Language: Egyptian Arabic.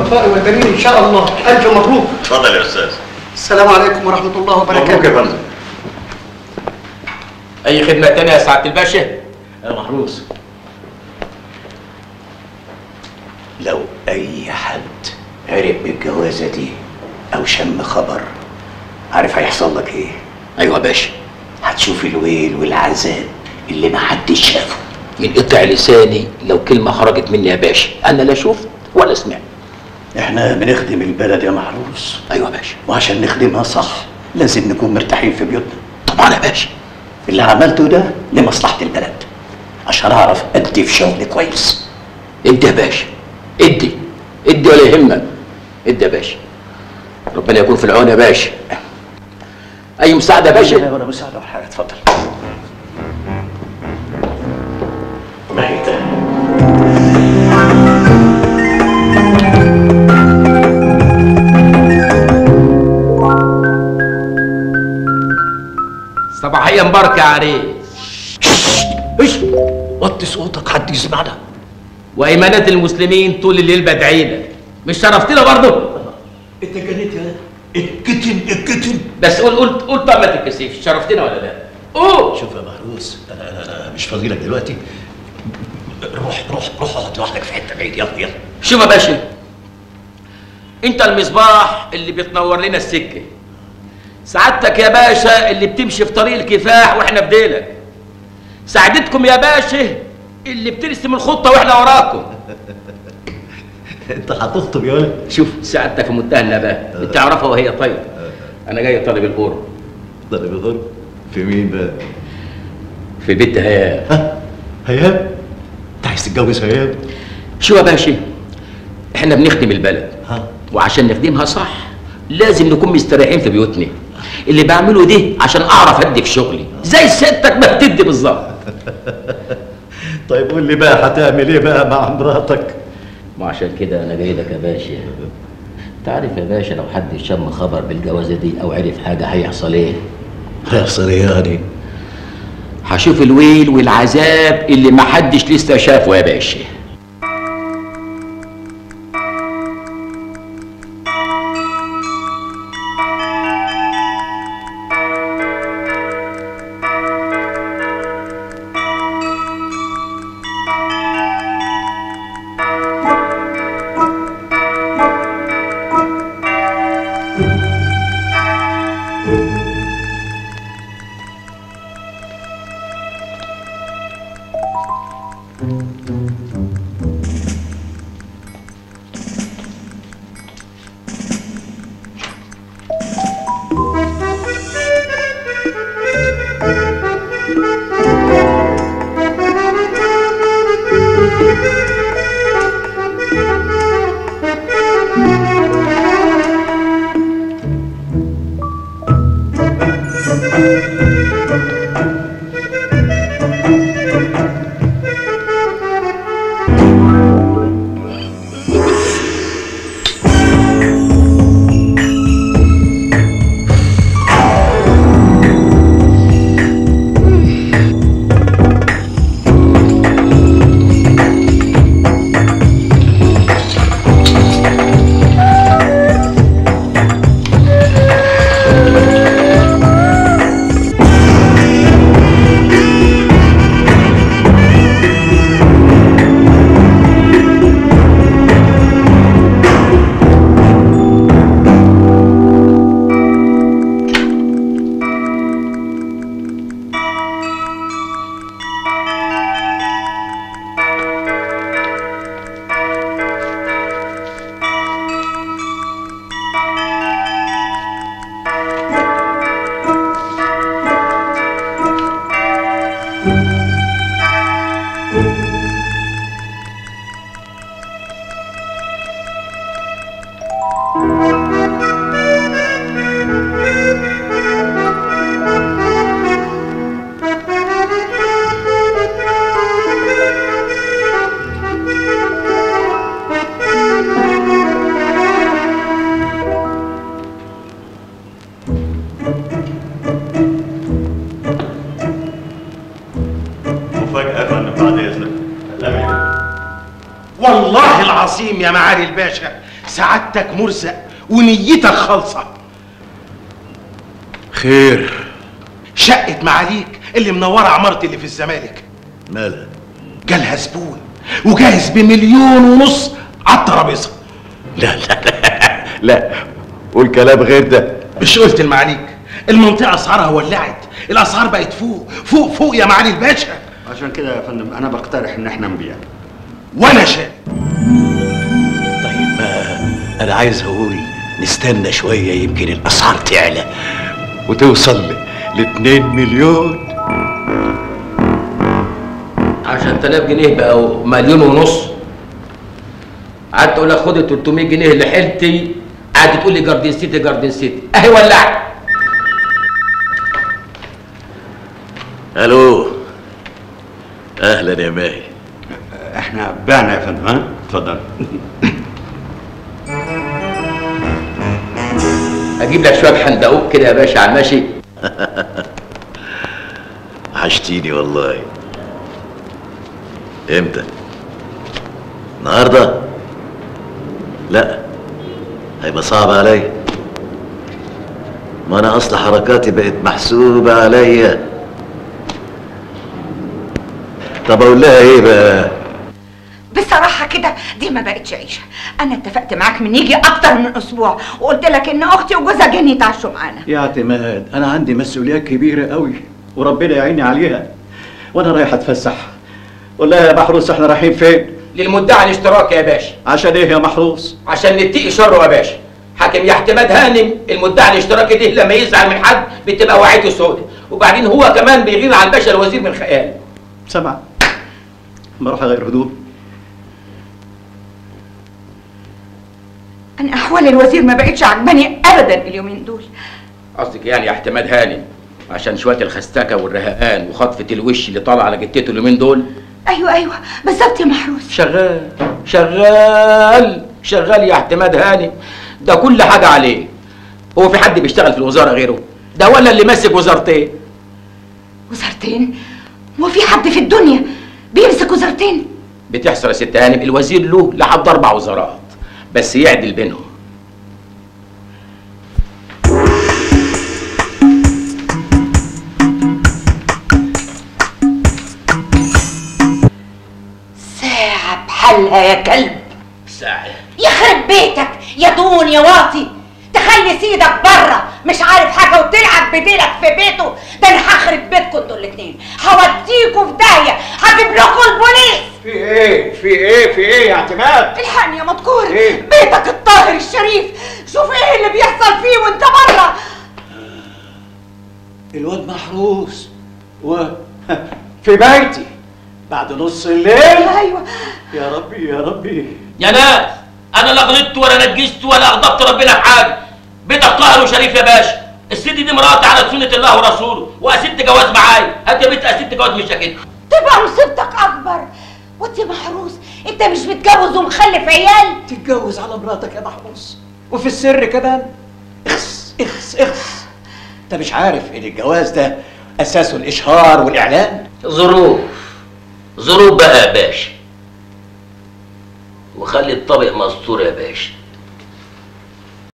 الوفاء والبنين ان شاء الله الف مبروك اتفضل يا استاذ السلام عليكم ورحمه الله وبركاته مبروك يا فندم اي خدمه تانية يا سعاده الباشا يا محروس لو اي حد عرف بالجوازه دي او شم خبر عارف هيحصل لك ايه ايوه يا باشا هتشوف الويل والعذاب اللي ما حدش شافه من قطع لساني لو كلمه خرجت مني يا باشا انا لا شفت ولا سمعت احنا بنخدم البلد يا محروس ايوه يا باشا وعشان نخدمها صح لازم نكون مرتاحين في بيوتنا طبعا يا باشا اللي عملته ده لمصلحه البلد عشان اعرف ادي في شغلي كويس ادي يا باشا ادي ادي ولا يهمك ادي يا باشا ربنا يكون في العون يا باشا اي مساعده يا باشا ولا مساعده ولا حاجه اتفضل ما هي ده صباحيا مبارك يا عريس ايش وطي صوتك حد يسمعنا وايمانات المسلمين طول الليل بدعيلك مش شرفتنا برضه انت جنيت يا الكتن الكتن بس قول قول قول طب ما تتكسفش شرفتنا ولا لا قول شوف يا مهروس انا انا انا مش فاضي لك دلوقتي روح روح روح اقعد لوحدك في حته بعيد يلا يلا شوف يا باشا انت المصباح اللي بتنور لنا السكه سعادتك يا باشا اللي بتمشي في طريق الكفاح واحنا في ديلك سعادتكم يا باشا اللي بترسم الخطه واحنا وراكم انت هتخطب يا ولد شوف سعادتك في منتهى النباه بتعرفها وهي طايره انا جاي طالب البور ضرب الضرب في مين بقى؟ في البيت هيا ها هيام انت عايز تتجوز هيام شو يا باشا احنا بنخدم البلد ها وعشان نخدمها صح لازم نكون مستريحين في بيوتنا اللي بعمله ده عشان اعرف ادي في شغلي زي سيادتك ما بتدي بالظبط طيب قول لي بقى هتعمل ايه بقى مع مراتك؟ ما عشان كده انا جاي لك يا باشا انت عارف يا باشا لو حد شم خبر بالجوازه دي او عرف حاجه هيحصل ايه هيحصل ايه يعني؟ هشوف الويل والعذاب اللي ما حدش لسه شافه يا باشا مفاجأة يا فندم بعد إذنك الأمين والله العظيم يا معالي الباشا سعادتك مرزق ونيتك خالصة خير شقة معاليك اللي منورة عمارتي اللي في الزمالك مالها جالها زبون وجاهز بمليون ونص على الترابيزة لا لا لا لا قول كلام غير ده مش قلت لمعاليك المنطقة أسعارها ولعت الأسعار بقت فوق فوق فوق يا معالي الباشا عشان كده يا فندم انا بقترح ان احنا نبيع وأنا شاري طيب ما انا عايز اقول نستنى شويه يمكن الاسعار تعلى وتوصل ل 2 مليون 10000 جنيه بقوا مليون ونص قعدت اقول لك خد ال 300 جنيه اللي حيلتي قعدت تقول لي جاردن سيتي جاردن سيتي اهي ولعت الو اهلا يا ماهي احنا بعنا يا فندم ها اتفضل اجيب لك شويه حندقوك كده يا باشا على الماشي وحشتيني والله امتى النهارده لا هيبقى صعب عليا ما انا اصل حركاتي بقت محسوبه عليا طب اقول لها ايه بقى بصراحة كده دي ما بقتش عيشة أنا اتفقت معاك من يجي أكتر من أسبوع وقلت لك إن أختي وجوزها جايين يتعشوا معانا يا اعتماد انا عندي مسؤوليات كبيره قوي وربنا يعيني عليها وانا رايح اتفسح قول لها يا محروس احنا رايحين فين للمدعي الاشتراكي يا باشا عشان ايه يا محروس عشان نتقي شره يا باشا حاكم يا اعتماد هانم المدعي الاشتراكي ده لما يزعل من حد بتبقى وعيته سودة وبعدين هو كمان بيغير على الباشا الوزير من خيال سمع ما اروح اغير هدوم أنا أحوال الوزير ما بقتش عجباني أبدا اليومين دول قصدك يعني يا اعتماد هانم عشان شويه الخستكه والرهقان وخطفه الوش اللي طالعه على جتته اليومين دول أيوة أيوة بالظبط يا محروس شغال شغال شغال يا اعتماد هانم ده كل حاجه عليه هو في حد بيشتغل في الوزاره غيره ده ولا اللي ماسك وزارتين وزارتين هو في حد في الدنيا بيمسك وزارتين بتحصل يا ست هانم الوزير له لحد اربع وزارات بس يعدل بينهم ساعة بحالها يا كلب ساعه يخرب بيتك يا دون يا واطي تخلي سيدك بره مش عارف حاجه وتلعب بديلك في بيته ده انا هخرب بيتكم انتوا الاتنين هوديكوا في داهيه هجيب لكم البوليس في ايه في ايه في ايه يا اعتماد الحقني يا مذكور إيه؟ بيتك الطاهر الشريف شوف ايه اللي بيحصل فيه وانت بره الواد محروس و في بيتي بعد نص الليل ايوه يا ربي يا ربي يا ناس انا لا غلطت ولا نجست ولا اغضبت ربنا في حاجه بيتك طاهر وشريف يا باشا الست دي مراتي على سنه الله ورسوله واسدت جواز معايا هات يا بنت اسدت جواز مش كده تبقى مصيبتك اكبر وانت محروس انت مش متجوز ومخلف عيال تتجوز على مراتك يا محروس وفي السر كمان اخس اخس اخس انت مش عارف ان الجواز ده اساسه الاشهار والاعلان ظروف ظروف بقى يا باشا وخلي الطبق مستور يا باشا